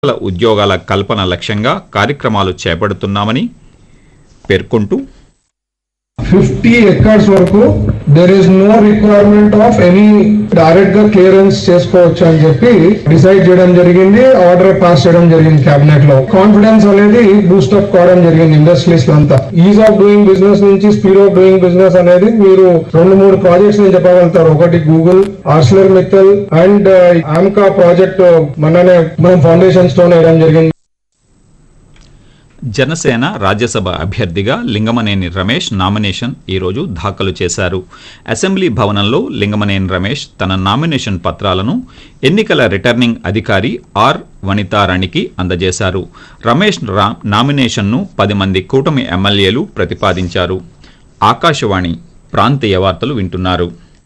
లక్షల ఉద్యోగాల కల్పన లక్ష్యంగా కార్యక్రమాలు చేపడుతున్నామని పేర్కొంటూ 50 ఎకర్స్ వరకు there is no requirement of any direct గా క్లియరెన్స్ చేసుకోవచ్చు అని చెప్పి డిసైడ్ చేయడం జరిగింది ఆర్డర్ పాస్ చేయడం జరిగింది కేబినెట్ లో కాన్ఫిడెన్స్ అనేది బూస్ట్ అప్ కావడం జరిగింది ఇండస్ట్రీస్ లో అంతా ఈజ్ ఆఫ్ డూయింగ్ బిజినెస్ నుంచి స్పీడ్ ఆఫ్ డూయింగ్ బిజినెస్ అనేది మీరు రెండు మూడు ప్రాజెక్ట్స్ నేను చెప్పగలుగుతారు ఒకటి గూగుల్ ఆర్సిలర్ మిత్తల్ అండ్ ఆమ్కా ప్రాజెక్ట్ మననే మనం ఫౌండేషన్ స్టోన్ వేయడం జరిగింది జనసేన రాజ్యసభ అభ్యర్థిగా లింగమనేని రమేష్ నామినేషన్ ఈరోజు దాఖలు చేశారు అసెంబ్లీ భవనంలో లింగమనేని రమేష్ తన నామినేషన్ పత్రాలను ఎన్నికల రిటర్నింగ్ అధికారి ఆర్ వనితారాణికి అందజేశారు రమేష్ రా నామినేషన్ను పది మంది కూటమి ఎమ్మెల్యేలు ప్రతిపాదించారు ఆకాశవాణి ప్రాంతీయ వార్తలు వింటున్నారు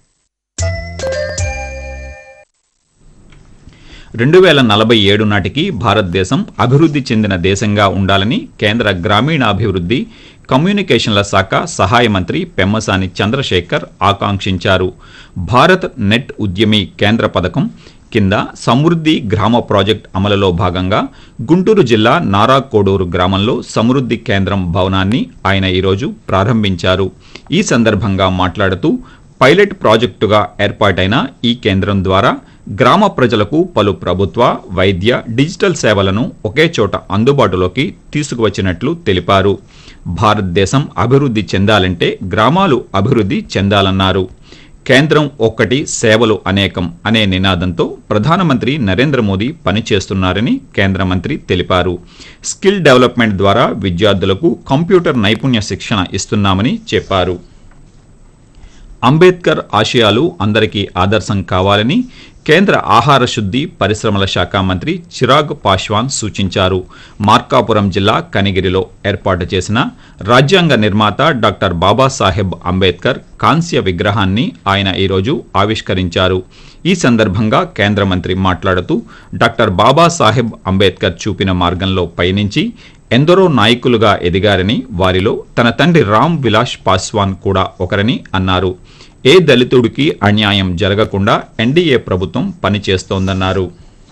రెండు వేల నలభై ఏడు నాటికి భారతదేశం అభివృద్ధి చెందిన దేశంగా ఉండాలని కేంద్ర గ్రామీణాభివృద్ధి కమ్యూనికేషన్ల శాఖ సహాయ మంత్రి పెమ్మసాని చంద్రశేఖర్ ఆకాంక్షించారు భారత్ నెట్ ఉద్యమి కేంద్ర పథకం కింద సమృద్ధి గ్రామ ప్రాజెక్ట్ అమలులో భాగంగా గుంటూరు జిల్లా నారాకోడూరు గ్రామంలో సమృద్ధి కేంద్రం భవనాన్ని ఆయన ఈరోజు ప్రారంభించారు ఈ సందర్భంగా మాట్లాడుతూ పైలట్ ప్రాజెక్టుగా ఏర్పాటైన ఈ కేంద్రం ద్వారా గ్రామ ప్రజలకు పలు ప్రభుత్వ వైద్య డిజిటల్ సేవలను ఒకే చోట అందుబాటులోకి తీసుకువచ్చినట్లు తెలిపారు భారతదేశం అభివృద్ధి చెందాలంటే గ్రామాలు అభివృద్ధి చెందాలన్నారు కేంద్రం ఒక్కటి సేవలు అనేకం అనే నినాదంతో ప్రధానమంత్రి నరేంద్ర మోదీ పనిచేస్తున్నారని కేంద్ర మంత్రి తెలిపారు స్కిల్ డెవలప్మెంట్ ద్వారా విద్యార్థులకు కంప్యూటర్ నైపుణ్య శిక్షణ ఇస్తున్నామని చెప్పారు అంబేద్కర్ ఆశయాలు అందరికీ ఆదర్శం కావాలని కేంద్ర ఆహార శుద్ధి పరిశ్రమల శాఖ మంత్రి చిరాగ్ పాశ్వాన్ సూచించారు మార్కాపురం జిల్లా కనిగిరిలో ఏర్పాటు చేసిన రాజ్యాంగ నిర్మాత డాక్టర్ బాబాసాహెబ్ అంబేద్కర్ కాంస్య విగ్రహాన్ని ఆయన ఈరోజు ఆవిష్కరించారు ఈ సందర్భంగా కేంద్ర మంత్రి మాట్లాడుతూ డాక్టర్ బాబాసాహెబ్ అంబేద్కర్ చూపిన మార్గంలో పయనించి ఎందరో నాయకులుగా ఎదిగారని వారిలో తన తండ్రి రామ్ విలాస్ పాస్వాన్ కూడా ఒకరని అన్నారు ఏ దళితుడికి అన్యాయం జరగకుండా ఎన్డీఏ ప్రభుత్వం పనిచేస్తోందన్నారు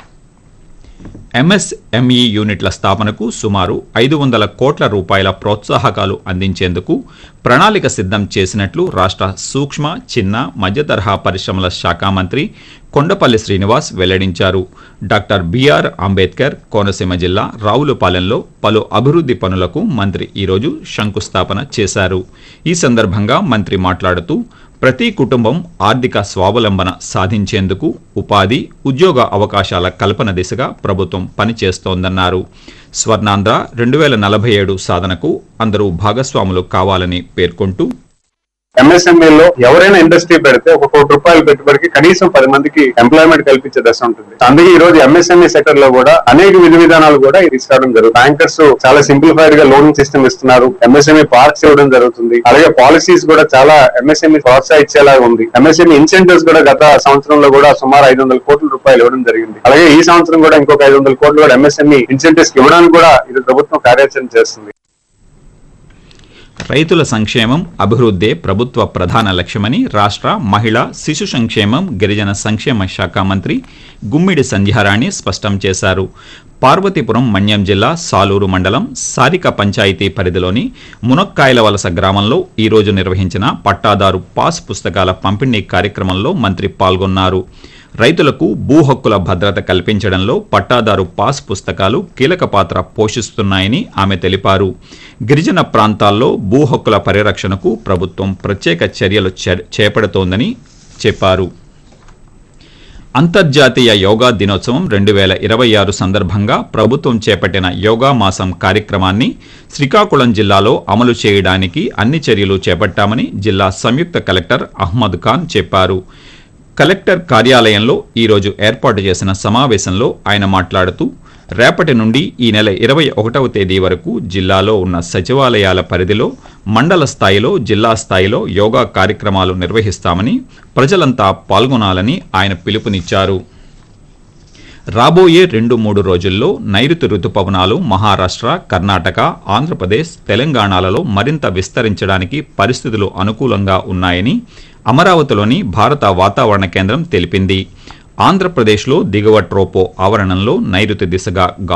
ఎంఎస్ఎంఈ యూనిట్ల స్థాపనకు సుమారు ఐదు వందల కోట్ల రూపాయల ప్రోత్సాహకాలు అందించేందుకు ప్రణాళిక సిద్ధం చేసినట్లు రాష్ట్ర సూక్ష్మ చిన్న మధ్యతరహా పరిశ్రమల శాఖ మంత్రి కొండపల్లి శ్రీనివాస్ వెల్లడించారు డాక్టర్ బిఆర్ అంబేద్కర్ కోనసీమ జిల్లా రావులపాలెంలో పలు అభివృద్ధి పనులకు మంత్రి ఈరోజు శంకుస్థాపన చేశారు ఈ సందర్భంగా మంత్రి మాట్లాడుతూ ప్రతి కుటుంబం ఆర్థిక స్వావలంబన సాధించేందుకు ఉపాధి ఉద్యోగ అవకాశాల కల్పన దిశగా ప్రభుత్వం పనిచేస్తోందన్నారు స్వర్ణాంధ్ర రెండు వేల నలభై ఏడు సాధనకు అందరూ భాగస్వాములు కావాలని పేర్కొంటూ ఎంఎస్ఎంఈ లో ఎవరైనా ఇండస్ట్రీ పెడితే ఒక కోటి రూపాయల పెట్టుబడికి కనీసం పది మందికి ఎంప్లాయ్మెంట్ కల్పించే దశ ఉంటుంది అందుకే ఈ రోజు ఎంఎస్ఎంఈ సెక్టర్ లో కూడా అనేక విధి విధానాలు కూడా తీసుకురావడం జరుగుతుంది బ్యాంకర్స్ చాలా సింప్లిఫైడ్ గా లోనింగ్ సిస్టమ్ ఇస్తున్నారు ఎంఎస్ఎంఈ పార్క్స్ ఇవ్వడం జరుగుతుంది అలాగే పాలసీస్ కూడా చాలా ఎంఎస్ఎంఈ ప్రోత్సహించేలాగా ఉంది ఎంఎస్ఎంఈ ఇన్సెంటివ్స్ కూడా గత సంవత్సరంలో కూడా సుమారు ఐదు వందల కోట్ల రూపాయలు ఇవ్వడం జరిగింది అలాగే ఈ సంవత్సరం కూడా ఇంకొక ఐదు వందల కోట్లు కూడా ఎంఎస్ఎంఈ ఇన్సెంటివ్స్ ఇవ్వడానికి కూడా ఇది ప్రభుత్వం కార్యాచరణ చేస్తుంది రైతుల సంక్షేమం అభివృద్ధే ప్రభుత్వ ప్రధాన లక్ష్యమని రాష్ట్ర మహిళా శిశు సంక్షేమం గిరిజన సంక్షేమ శాఖ మంత్రి గుమ్మిడి సంధ్యారాణి స్పష్టం చేశారు పార్వతీపురం మన్యం జిల్లా సాలూరు మండలం సారిక పంచాయతీ పరిధిలోని మునక్కాయల వలస గ్రామంలో ఈరోజు నిర్వహించిన పట్టాదారు పాస్ పుస్తకాల పంపిణీ కార్యక్రమంలో మంత్రి పాల్గొన్నారు రైతులకు భూ హక్కుల భద్రత కల్పించడంలో పట్టాదారు పాస్ పుస్తకాలు కీలక పాత్ర పోషిస్తున్నాయని ఆమె తెలిపారు గిరిజన ప్రాంతాల్లో భూ హక్కుల పరిరక్షణకు ప్రభుత్వం ప్రత్యేక చర్యలు చే- చేపడుతోందని చెప్పారు అంతర్జాతీయ యోగా దినోత్సవం రెండు వేల ఇరవై ఆరు సందర్భంగా ప్రభుత్వం చేపట్టిన యోగా మాసం కార్యక్రమాన్ని శ్రీకాకుళం జిల్లాలో అమలు చేయడానికి అన్ని చర్యలు చేపట్టామని జిల్లా సంయుక్త కలెక్టర్ అహ్మద్ ఖాన్ చెప్పారు కలెక్టర్ కార్యాలయంలో ఈరోజు ఏర్పాటు చేసిన సమావేశంలో ఆయన మాట్లాడుతూ రేపటి నుండి ఈ నెల ఇరవై ఒకటవ తేదీ వరకు జిల్లాలో ఉన్న సచివాలయాల పరిధిలో మండల స్థాయిలో జిల్లా స్థాయిలో యోగా కార్యక్రమాలు నిర్వహిస్తామని ప్రజలంతా పాల్గొనాలని ఆయన పిలుపునిచ్చారు రాబోయే రెండు మూడు రోజుల్లో నైరుతి రుతుపవనాలు మహారాష్ట్ర కర్ణాటక ఆంధ్రప్రదేశ్ తెలంగాణలలో మరింత విస్తరించడానికి పరిస్థితులు అనుకూలంగా ఉన్నాయని అమరావతిలోని భారత వాతావరణ కేంద్రం తెలిపింది ఆంధ్రప్రదేశ్లో దిగువ ట్రోపో ఆవరణంలో నైరుతి దిశగా